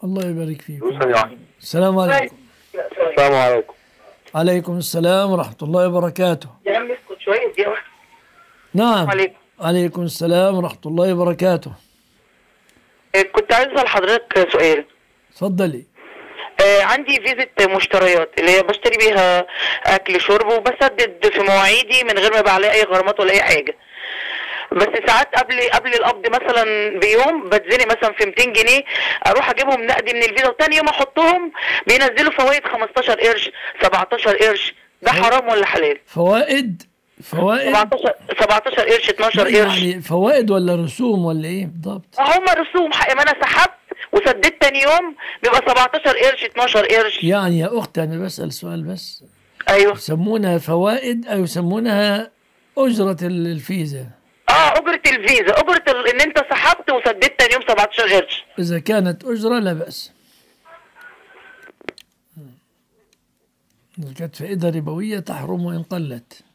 الله يبارك فيكم ثانية واحدة السلام عليكم السلام عليكم عليكم السلام ورحمة الله وبركاته يا عم اسكت شويه دي واحده نعم عليكم. عليكم السلام ورحمة الله وبركاته آه، كنت عايز اسال حضرتك سؤال تفضلي آه، عندي فيزة مشتريات اللي هي بشتري بيها اكل شرب وبسدد في مواعيدي من غير ما يبقى عليها اي غرامات ولا اي حاجه بس ساعات قبل قبل القبض مثلا بيوم بتزنق مثلا في 200 جنيه اروح اجيبهم نقدي من الفيزا وتاني يوم احطهم بينزلوا فوائد 15 قرش 17 قرش ده حرام ولا حلال؟ فوائد فوائد 17 17 قرش 12 قرش يعني فوائد ولا رسوم ولا ايه بالضبط هم رسوم حق ما انا سحبت وسددت تاني يوم بيبقى 17 قرش 12 قرش يعني يا أختي أنا بسأل سؤال بس ايوه يسمونها فوائد أو يسمونها أجرة الفيزا اه اجرة الفيزا اجرة ال- ان انت سحبت وسددت تاني يوم 17 قرش إذا كانت أجرة لا بأس إذا كانت فائدة ربوية تحرم وإن قلت